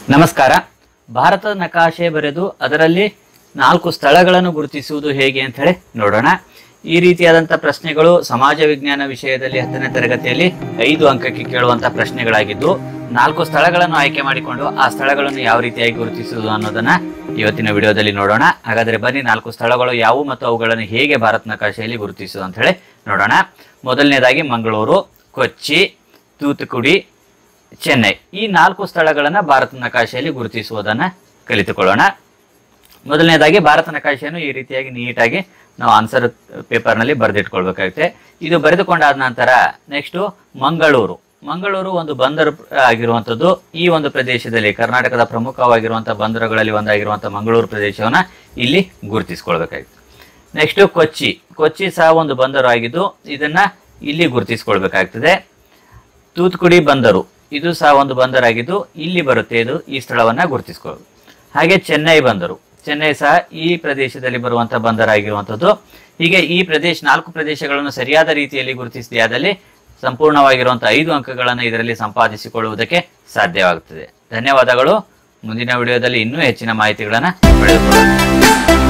ನಮಸ್ಕಾರ ಭಾರತದ ನಕಾಶೆ ಬರೆದು ಅದರಲ್ಲಿ ನಾಲ್ಕು ಸ್ಥಳಗಳನ್ನು ಗುರುತಿಸುವುದು ಹೇಗೆ ಅಂತ ಹೇಳಿ ನೋಡೋಣ ಈ ರೀತಿಯಾದಂಥ ಪ್ರಶ್ನೆಗಳು ಸಮಾಜ ವಿಜ್ಞಾನ ವಿಷಯದಲ್ಲಿ ಹತ್ತನೇ ತರಗತಿಯಲ್ಲಿ ಐದು ಅಂಕಕ್ಕೆ ಕೇಳುವಂತ ಪ್ರಶ್ನೆಗಳಾಗಿದ್ದು ನಾಲ್ಕು ಸ್ಥಳಗಳನ್ನು ಆಯ್ಕೆ ಮಾಡಿಕೊಂಡು ಆ ಸ್ಥಳಗಳನ್ನು ಯಾವ ರೀತಿಯಾಗಿ ಗುರುತಿಸುವುದು ಅನ್ನೋದನ್ನ ಇವತ್ತಿನ ವಿಡಿಯೋದಲ್ಲಿ ನೋಡೋಣ ಹಾಗಾದ್ರೆ ಬನ್ನಿ ನಾಲ್ಕು ಸ್ಥಳಗಳು ಯಾವುವು ಮತ್ತು ಅವುಗಳನ್ನು ಹೇಗೆ ಭಾರತ ನಕಾಶೆಯಲ್ಲಿ ಗುರುತಿಸುವುದು ಅಂತ ಹೇಳಿ ನೋಡೋಣ ಮೊದಲನೇದಾಗಿ ಮಂಗಳೂರು ಕೊಚ್ಚಿ ತೂತುಕುಡಿ ಚೆನ್ನೈ ಈ ನಾಲ್ಕು ಸ್ಥಳಗಳನ್ನು ಭಾರತ ನಕಾಶೆಯಲ್ಲಿ ಗುರುತಿಸುವುದನ್ನ ಕಲಿತುಕೊಳ್ಳೋಣ ಮೊದಲನೇದಾಗಿ ಭಾರತ ನಕಾಶೆಯನ್ನು ಈ ರೀತಿಯಾಗಿ ನೀಟಾಗಿ ನಾವು ಆನ್ಸರ್ ಪೇಪರ್ನಲ್ಲಿ ಬರೆದಿಟ್ಕೊಳ್ಬೇಕಾಗುತ್ತೆ ಇದು ಬರೆದುಕೊಂಡಾದ ನಂತರ ನೆಕ್ಸ್ಟು ಮಂಗಳೂರು ಮಂಗಳೂರು ಒಂದು ಬಂದರು ಆಗಿರುವಂಥದ್ದು ಈ ಒಂದು ಪ್ರದೇಶದಲ್ಲಿ ಕರ್ನಾಟಕದ ಪ್ರಮುಖವಾಗಿರುವಂಥ ಬಂದರುಗಳಲ್ಲಿ ಒಂದಾಗಿರುವಂಥ ಮಂಗಳೂರು ಪ್ರದೇಶವನ್ನ ಇಲ್ಲಿ ಗುರುತಿಸ್ಕೊಳ್ಬೇಕಾಗಿತ್ತು ನೆಕ್ಸ್ಟ್ ಕೊಚ್ಚಿ ಕೊಚ್ಚಿ ಸಹ ಒಂದು ಬಂದರು ಆಗಿದ್ದು ಇದನ್ನ ಇಲ್ಲಿ ಗುರುತಿಸ್ಕೊಳ್ಬೇಕಾಗ್ತದೆ ತೂತ್ಕುಡಿ ಬಂದರು ಇದು ಸಹ ಒಂದು ಬಂದರಾಗಿದ್ದು ಇಲ್ಲಿ ಬರುತ್ತೆ ಇದು ಈ ಸ್ಥಳವನ್ನ ಗುರುತಿಸ್ಕೊಳ್ಳೋದು ಹಾಗೆ ಚೆನ್ನೈ ಬಂದರು ಚೆನ್ನೈ ಸಹ ಈ ಪ್ರದೇಶದಲ್ಲಿ ಬರುವಂತಹ ಬಂದರಾಗಿರುವಂಥದ್ದು ಹೀಗೆ ಈ ಪ್ರದೇಶ ನಾಲ್ಕು ಪ್ರದೇಶಗಳನ್ನು ಸರಿಯಾದ ರೀತಿಯಲ್ಲಿ ಗುರುತಿಸಿದಾದಲ್ಲಿ ಸಂಪೂರ್ಣವಾಗಿರುವಂತಹ ಐದು ಅಂಕಗಳನ್ನು ಇದರಲ್ಲಿ ಸಂಪಾದಿಸಿಕೊಳ್ಳುವುದಕ್ಕೆ ಸಾಧ್ಯವಾಗುತ್ತದೆ ಧನ್ಯವಾದಗಳು ಮುಂದಿನ ವಿಡಿಯೋದಲ್ಲಿ ಇನ್ನೂ ಹೆಚ್ಚಿನ ಮಾಹಿತಿಗಳನ್ನು ಪಡೆದುಕೊಳ್ಳೋಣ